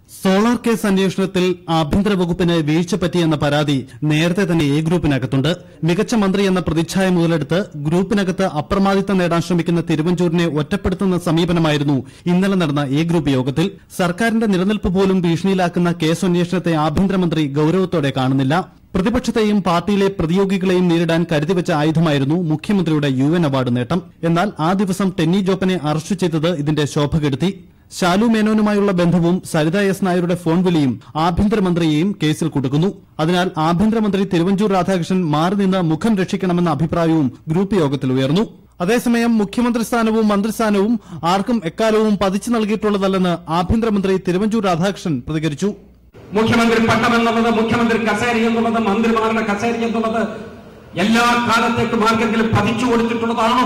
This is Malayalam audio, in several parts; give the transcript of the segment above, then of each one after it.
സോളാർ കേസ് അന്വേഷണത്തിൽ ആഭ്യന്തര വകുപ്പിന് വീഴ്ച പറ്റിയെന്ന പരാതി നേരത്തെ തന്നെ എ ഗ്രൂപ്പിനകത്തുണ്ട് മികച്ച മന്ത്രി എന്ന പ്രതിച്ഛായ മുതലെടുത്ത് ഗ്രൂപ്പിനകത്ത് അപ്രമാദിത്വം നേടാൻ ശ്രമിക്കുന്ന തിരുവഞ്ചൂരിനെ ഒറ്റപ്പെടുത്തുന്ന സമീപനമായിരുന്നു ഇന്നലെ നടന്ന എ ഗ്രൂപ്പ് യോഗത്തിൽ സർക്കാരിന്റെ നിലനിൽപ്പ് പോലും ഭീഷണിയിലാക്കുന്ന കേസന്വേഷണത്തെ ആഭ്യന്തരമന്ത്രി ഗൌരവത്തോടെ കാണുന്നില്ല പ്രതിപക്ഷത്തെയും പാർട്ടിയിലെ പ്രതിയോഗികളെയും നേരിടാൻ കരുതിവച്ച ആയുധമായിരുന്നു മുഖ്യമന്ത്രിയുടെ യു എൻ അവാർഡ് നേട്ടം എന്നാൽ ആ ദിവസം ടെന്നി ജോപ്പനെ അറസ്റ്റ് ചെയ്തത് ഇതിന്റെ ശോഭ കെടുത്തി ശാലു മേനോനുമായുള്ള ബന്ധവും സരിത എസ് നായരുടെ ഫോൺ വിളിയും ആഭ്യന്തരമന്ത്രിയെയും കേസിൽ കുടുക്കുന്നു അതിനാൽ ആഭ്യന്തരമന്ത്രി തിരുവഞ്ചൂർ രാധാകൃഷ്ണൻ മാറി നിന്ന് മുഖം രക്ഷിക്കണമെന്ന അഭിപ്രായവും ഗ്രൂപ്പ് യോഗത്തിൽ ഉയർന്നു അതേസമയം മുഖ്യമന്ത്രി സ്ഥാനവും മന്ത്രിസ്ഥാനവും ആർക്കും എക്കാലവും പതിച്ചു നൽകിയിട്ടുള്ളതല്ലെന്ന് ആഭ്യന്തരമന്ത്രി തിരുവഞ്ചൂർ രാധാകൃഷ്ണൻ പ്രതികരിച്ചു മുഖ്യമന്ത്രി പട്ടം എന്നുള്ളത് മുഖ്യമന്ത്രി കസേര എന്നുള്ളത് മന്ത്രിമാരുടെ കസേര എന്നുള്ളത് എല്ലാ കാലത്തേക്കും ആർക്കെങ്കിലും പതിച്ചു കൊടുത്തിട്ടുള്ളതാണോ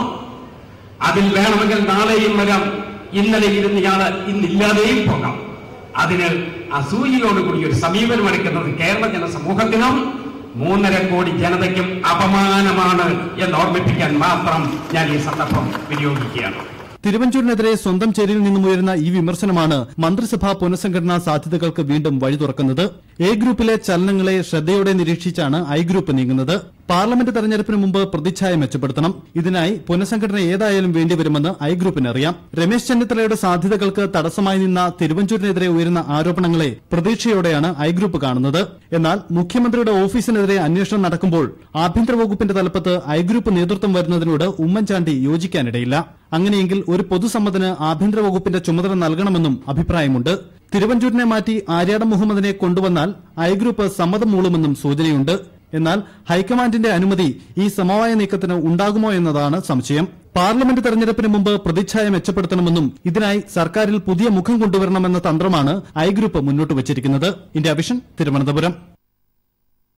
അതിൽ വേണമെങ്കിൽ നാളെയും വരാം ഇന്നലെ ഇരുന്ന് ഇയാള് ഇന്നില്ലാതെയും പോകാം അതിന് അസൂയയോടുകൂടി ഒരു സമീപനം എടുക്കുന്നത് കേരള ജനസമൂഹത്തിനും മൂന്നര കോടി ജനതയ്ക്കും അപമാനമാണ് എന്ന് ഓർമ്മിപ്പിക്കാൻ മാത്രം ഞാൻ ഈ സന്ദർഭം വിനിയോഗിക്കുകയാണ് തിരുവഞ്ചൂരിനെതിരെ സ്വന്തം ചേരിയിൽ നിന്നും ഉയരുന്ന ഈ വിമർശനമാണ് മന്ത്രിസഭാ പുനഃസംഘടനാ സാധ്യതകൾക്ക് വീണ്ടും വഴി തുറക്കുന്നത് എ ഗ്രൂപ്പിലെ ചലനങ്ങളെ ശ്രദ്ധയോടെ നിരീക്ഷിച്ചാണ് ഐ ഗ്രൂപ്പ് നീങ്ങുന്നത് പാർലമെന്റ് തെരഞ്ഞെടുപ്പിന് മുമ്പ് പ്രതിച്ഛായ മെച്ചപ്പെടുത്തണം ഇതിനായി പുനഃസംഘടന ഏതായാലും വേണ്ടിവരുമെന്ന് ഐ ഗ്രൂപ്പിന് അറിയാം രമേശ് ചെന്നിത്തലയുടെ സാധ്യതകൾക്ക് തടസ്സമായി നിന്ന തിരുവഞ്ചൂരിനെതിരെ ഉയരുന്ന ആരോപണങ്ങളെ പ്രതീക്ഷയോടെയാണ് ഐ ഗ്രൂപ്പ് കാണുന്നത് എന്നാൽ മുഖ്യമന്ത്രിയുടെ ഓഫീസിനെതിരെ അന്വേഷണം നടക്കുമ്പോൾ ആഭ്യന്തര വകുപ്പിന്റെ തലപ്പത്ത് ഐ ഗ്രൂപ്പ് നേതൃത്വം വരുന്നതിനോട് ഉമ്മൻചാണ്ടി യോജിക്കാനിടയില്ല അങ്ങനെയെങ്കിൽ ഒരു പൊതുസമ്മതിന് ആഭ്യന്തര വകുപ്പിന്റെ ചുമതല നൽകണമെന്നും അഭിപ്രായമുണ്ട് തിരുവഞ്ചൂരിനെ മാറ്റി ആര്യാടൻ മുഹമ്മദിനെ കൊണ്ടുവന്നാൽ ഐ ഗ്രൂപ്പ് സമ്മതം മൂളുമെന്നും സൂചനയുണ്ട് എന്നാൽ ഹൈക്കമാൻഡിന്റെ അനുമതി ഈ സമവായ നീക്കത്തിന് ഉണ്ടാകുമോ എന്നതാണ് സംശയം പാർലമെന്റ് തെരഞ്ഞെടുപ്പിന് മുമ്പ് പ്രതിച്ഛായ മെച്ചപ്പെടുത്തണമെന്നും ഇതിനായി സർക്കാരിൽ പുതിയ മുഖം കൊണ്ടുവരണമെന്ന തന്ത്രമാണ് ഐ ഗ്രൂപ്പ് മുന്നോട്ട് വച്ചിരിക്കുന്നത് ഇന്ത്യ വിഷൻ തിരുവനന്തപുരം